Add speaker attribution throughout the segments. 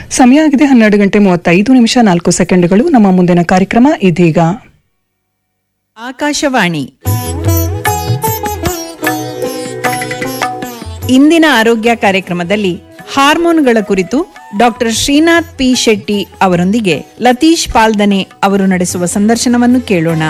Speaker 1: ಸಮಯ ಆಗಿದೆ ಹನ್ನೆರಡು ಗಂಟೆ ಮೂವತ್ತೈದು ನಿಮಿಷ ನಾಲ್ಕು ಸೆಕೆಂಡ್ಗಳು ನಮ್ಮ ಮುಂದಿನ ಕಾರ್ಯಕ್ರಮ ಇದೀಗ
Speaker 2: ಆಕಾಶವಾಣಿ ಇಂದಿನ ಆರೋಗ್ಯ ಕಾರ್ಯಕ್ರಮದಲ್ಲಿ ಹಾರ್ಮೋನ್ಗಳ ಕುರಿತು ಡಾಕ್ಟರ್ ಶ್ರೀನಾಥ್ ಪಿ ಶೆಟ್ಟಿ ಅವರೊಂದಿಗೆ ಲತೀಶ್ ಪಾಲ್ದನೆ ಅವರು ನಡೆಸುವ ಸಂದರ್ಶನವನ್ನು ಕೇಳೋಣ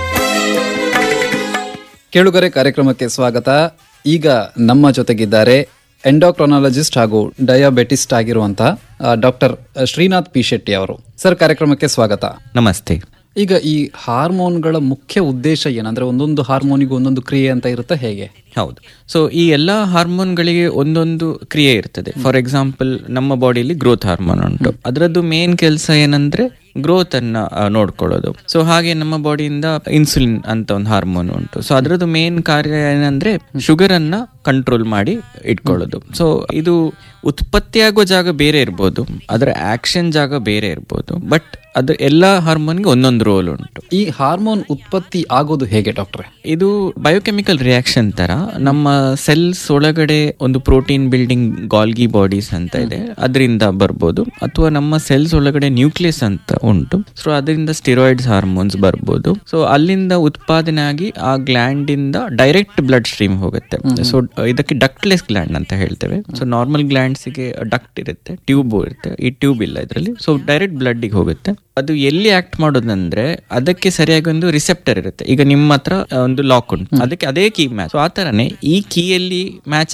Speaker 3: ಕೇಳುಗರೆ ಕಾರ್ಯಕ್ರಮಕ್ಕೆ ಸ್ವಾಗತ ಈಗ ನಮ್ಮ ಜೊತೆಗಿದ್ದಾರೆ ಎಂಡೋಕ್ರೊನಾಲಜಿಸ್ಟ್ ಹಾಗೂ ಡಯಾಬೆಟಿಸ್ಟ್ ಆಗಿರುವಂತಹ ಡಾಕ್ಟರ್ ಶ್ರೀನಾಥ್ ಪಿ ಶೆಟ್ಟಿ ಅವರು ಸರ್ ಕಾರ್ಯಕ್ರಮಕ್ಕೆ ಸ್ವಾಗತ
Speaker 4: ನಮಸ್ತೆ
Speaker 3: ಈಗ ಈ ಹಾರ್ಮೋನ್ಗಳ ಮುಖ್ಯ ಉದ್ದೇಶ ಏನಂದ್ರೆ ಒಂದೊಂದು ಹಾರ್ಮೋನಿಗೂ ಒಂದೊಂದು ಕ್ರಿಯೆ ಅಂತ ಇರುತ್ತೆ ಹೇಗೆ
Speaker 4: ಹೌದು ಸೊ ಈ ಎಲ್ಲ ಹಾರ್ಮೋನ್ಗಳಿಗೆ ಒಂದೊಂದು ಕ್ರಿಯೆ ಇರ್ತದೆ ಫಾರ್ ಎಕ್ಸಾಂಪಲ್ ನಮ್ಮ ಬಾಡಿಯಲ್ಲಿ ಗ್ರೋತ್ ಹಾರ್ಮೋನ್ ಉಂಟು ಅದರದ್ದು ಮೇನ್ ಕೆಲಸ ಏನಂದ್ರೆ ಗ್ರೋತ್ ಅನ್ನ ಆ, ನೋಡ್ಕೊಳ್ಳೋದು ಸೊ ಹಾಗೆ ನಮ್ಮ ಬಾಡಿಯಿಂದ ಇನ್ಸುಲಿನ್ ಅಂತ ಒಂದು ಹಾರ್ಮೋನ್ ಉಂಟು ಸೊ ಅದರದ್ದು ಮೇನ್ ಕಾರ್ಯ ಏನಂದ್ರೆ ಶುಗರ್ ಅನ್ನ ಕಂಟ್ರೋಲ್ ಮಾಡಿ ಇಟ್ಕೊಳ್ಳೋದು ಸೊ ಇದು ಉತ್ಪತ್ತಿಯಾಗುವ ಜಾಗ ಬೇರೆ ಇರ್ಬೋದು ಅದರ ಆಕ್ಷನ್ ಜಾಗ ಬೇರೆ ಇರ್ಬೋದು ಬಟ್ ಅದು ಎಲ್ಲ ಹಾರ್ಮೋನ್ಗೆ ಒಂದೊಂದು ರೋಲ್ ಉಂಟು
Speaker 3: ಈ ಹಾರ್ಮೋನ್ ಉತ್ಪತ್ತಿ ಆಗೋದು ಹೇಗೆ ಡಾಕ್ಟ್ರೆ
Speaker 4: ಇದು ಬಯೋಕೆಮಿಕಲ್ ರಿಯಾಕ್ಷನ್ ತರ ನಮ್ಮ ಸೆಲ್ಸ್ ಒಳಗಡೆ ಒಂದು ಪ್ರೋಟೀನ್ ಬಿಲ್ಡಿಂಗ್ ಗಾಲ್ಗಿ ಬಾಡೀಸ್ ಅಂತ ಇದೆ ಅದರಿಂದ ಬರ್ಬೋದು ಅಥವಾ ನಮ್ಮ ಸೆಲ್ಸ್ ಒಳಗಡೆ ನ್ಯೂಕ್ಲಿಯಸ್ ಅಂತ ಉಂಟು ಸೊ ಅದರಿಂದ ಸ್ಟಿರಾಯ್ಡ್ಸ್ ಹಾರ್ಮೋನ್ಸ್ ಬರ್ಬೋದು ಸೊ ಅಲ್ಲಿಂದ ಉತ್ಪಾದನೆ ಆಗಿ ಆ ಗ್ಲ್ಯಾಂಡ್ ಇಂದ ಡೈರೆಕ್ಟ್ ಬ್ಲಡ್ ಸ್ಟ್ರೀಮ್ ಹೋಗುತ್ತೆ ಸೊ ಇದಕ್ಕೆ ಡಕ್ಟ್ಲೆಸ್ ಗ್ಲ್ಯಾಂಡ್ ಅಂತ ಹೇಳ್ತೇವೆ ಸೊ ನಾರ್ಮಲ್ ಗ್ಲ್ಯಾಂಡ್ಸ್ಗೆ ಡಕ್ಟ್ ಇರುತ್ತೆ ಟ್ಯೂಬ್ ಇರುತ್ತೆ ಈ ಟ್ಯೂಬ್ ಇಲ್ಲ ಇದರಲ್ಲಿ ಸೊ ಡೈರೆಕ್ಟ್ ಬ್ಲಡ್ಗೆ ಹೋಗುತ್ತೆ ಅದು ಎಲ್ಲಿ ಆಕ್ಟ್ ಮಾಡೋದಂದ್ರೆ ಅದಕ್ಕೆ ಸರಿಯಾಗಿ ಒಂದು ರಿಸೆಪ್ಟರ್ ಇರುತ್ತೆ ಈಗ ನಿಮ್ಮ ಹತ್ರ ಒಂದು ಲಾಕ್ ಉಂಟು ಅದಕ್ಕೆ ಅದೇ ಕೀ ಮ್ಯಾಚ್ ಸೊ ಆ ತರನೇ ಈ ಕೀಯಲ್ಲಿ ಮ್ಯಾಚ್